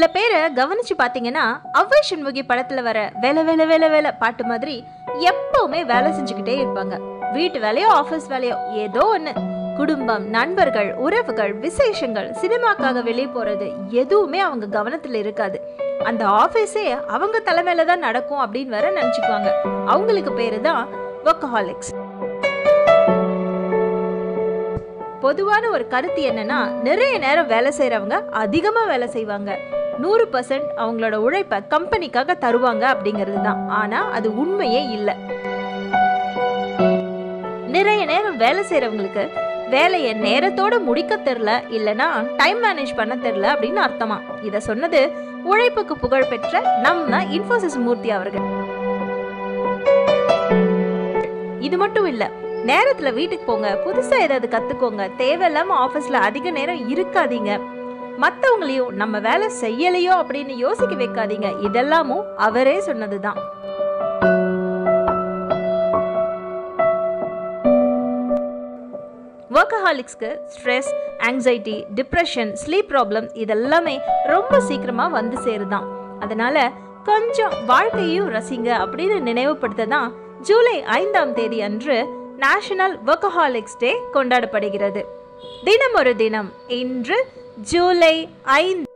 சில பேரை கவனிச்சு பாத்தீங்கன்னா அவ்வை சண்முகி படத்துல வர வேலை வேலை வேலை வேலை பாட்டு மாதிரி எப்பவுமே வேலை செஞ்சுக்கிட்டே இருப்பாங்க வீட்டு வேலையோ ஆபீஸ் வேலையோ ஏதோ ஒண்ணு குடும்பம் நண்பர்கள் உறவுகள் விசேஷங்கள் சினிமாக்காக வெளியே போறது எதுவுமே அவங்க கவனத்துல இருக்காது அந்த ஆபீஸே அவங்க தலைமையில தான் நடக்கும் அப்படின்னு வேற நினைச்சுக்குவாங்க அவங்களுக்கு பேரு தான் ஒர்க்கஹாலிக்ஸ் பொதுவான ஒரு கருத்து என்னன்னா நிறைய நேரம் வேலை செய்றவங்க அதிகமா வேலை செய்வாங்க நூறு பர்சன்ட் அவங்களோட உழைப்பை கம்பெனிக்காக தருவாங்க அப்படிங்கிறது தான் ஆனா அது உண்மையே இல்லை நிறைய நேரம் வேலை செய்றவங்களுக்கு வேலையை நேரத்தோட முடிக்க தெரில இல்லனா டைம் மேனேஜ் பண்ண தெரில அப்படின்னு அர்த்தமா இத சொன்னது உழைப்புக்கு புகழ் பெற்ற நம்ம இன்ஃபோசிஸ் மூர்த்தி அவர்கள் இது மட்டும் இல்ல நேரத்துல வீட்டுக்கு போங்க புதுசா ஏதாவது கத்துக்கோங்க தேவையில்லாம ஆபீஸ்ல அதிக நேரம் இருக்காதீங்க மத்தவங்களையும் நம்ம வேலை செய்யலையோ அப்படின்னு யோசிக்க வைக்காதீங்க இதெல்லாமும் அவரே சொன்னதுதான் ஒர்க்கஹாலிக்ஸ்க்கு stress anxiety depression sleep problem இதெல்லாமே ரொம்ப சீக்கிரமாக வந்து சேருதான் அதனால கொஞ்சம் வாழ்க்கையும் ரசிங்க அப்படின்னு நினைவுபடுத்த தான் ஜூலை ஐந்தாம் தேதி அன்று நேஷனல் ஒர்க்கஹாலிக்ஸ் டே கொண்டாடப்படுகிறது தினம் ஒரு தினம் இன்று ஜூலை ஐந்து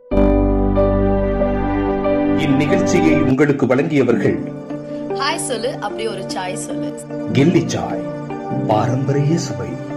இந்நிகழ்ச்சியை உங்களுக்கு வழங்கியவர்கள் ஹாய் சொல்லு அப்படி ஒரு சாய் சொல்லு கில்லி சாய் பாரம்பரிய சுவை